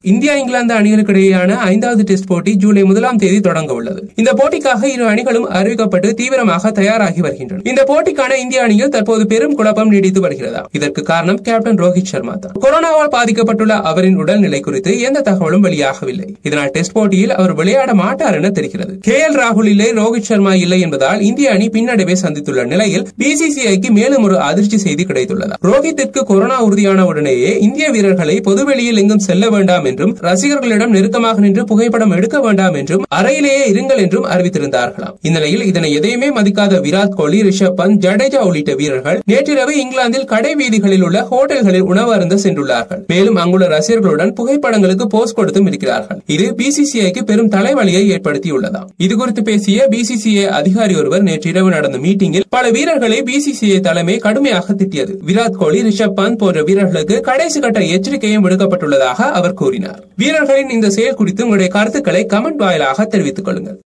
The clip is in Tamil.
இந்தியா இங்கிலாந்து அணிகளுக்கு இடையேயான ஐந்தாவது டெஸ்ட் போட்டி ஜூலை முதலாம் தேதி தொடங்க உள்ளது இந்த போட்டிக்காக இரு அணிகளும் அறிவிக்கப்பட்டு தீவிரமாக தயாராகி வருகின்றன இந்த போட்டிக்கான இந்திய அணியில் தற்போது பெரும் குழப்பம் நீடித்து வருகிறதா இதற்கு காரணம் கேப்டன் ரோஹித் சர்மா தான் கொரோனாவால் பாதிக்கப்பட்டுள்ள அவரின் உடல்நிலை குறித்து எந்த தகவலும் வெளியாகவில்லை இதனால் டெஸ்ட் போட்டியில் அவர் விளையாட மாட்டார் என தெரிகிறது கே எல் ராகுல் இல்லை ரோஹித் சர்மா இல்லை என்பதால் இந்திய அணி பின்னடைவை சந்தித்துள்ள நிலையில் பிசிசிஐக்கு மேலும் ஒரு அதிர்ச்சி செய்தி கிடைத்துள்ளது ரோஹித்திற்கு கொரோனா உறுதியான உடனேயே இந்திய வீரர்களை பொதுவெளியில் எங்கும் செல்ல வேண்டாம் என்றும் ரசிகர்களிடம் நெருக்கமாக நின்று புகைப்படம் எடுக்க வேண்டாம் என்றும் அறையிலேயே இருங்கள் என்றும் அறிவித்திருந்தார்களாம் இந்நிலையில் இதனை எதையுமே மதிக்காத விராட் கோலி ரிஷப் பந்த் ஜடேஜா உள்ளிட்ட வீரர்கள் நேற்றிரவு இங்கிலாந்தில் கடை வீதிகளில் உள்ள ஹோட்டல்களில் உணவு அருந்த சென்றுள்ளார்கள் மேலும் அங்குள்ள ரசிகர்களுடன் புகைப்படங்களுக்கு போஸ்ட் கொடுத்தும் இருக்கிறார்கள் இது பிசிசிஐக்கு பெரும் தலைவலியை ஏற்படுத்தியுள்ளதாம் இது குறித்து பேசிய பிசிசிஐ அதிகாரி ஒருவர் நேற்றிரவு நடந்த மீட்டிங்கில் பல வீரர்களை பிசிசிஐ தலைமை கடுமையாக திட்டியது விராட் கோலி ரிஷப் பந்த் போன்ற வீரர்களுக்கு கடைசி கட்ட எச்சரிக்கையும் விடுக்கப்பட்டுள்ளதாக அவர் கூறினார் வீரர்களின் இந்த செயல் குறித்து உங்களுடைய கருத்துக்களை கமெண்ட் வாயிலாக தெரிவித்துக் கொள்ளுங்கள்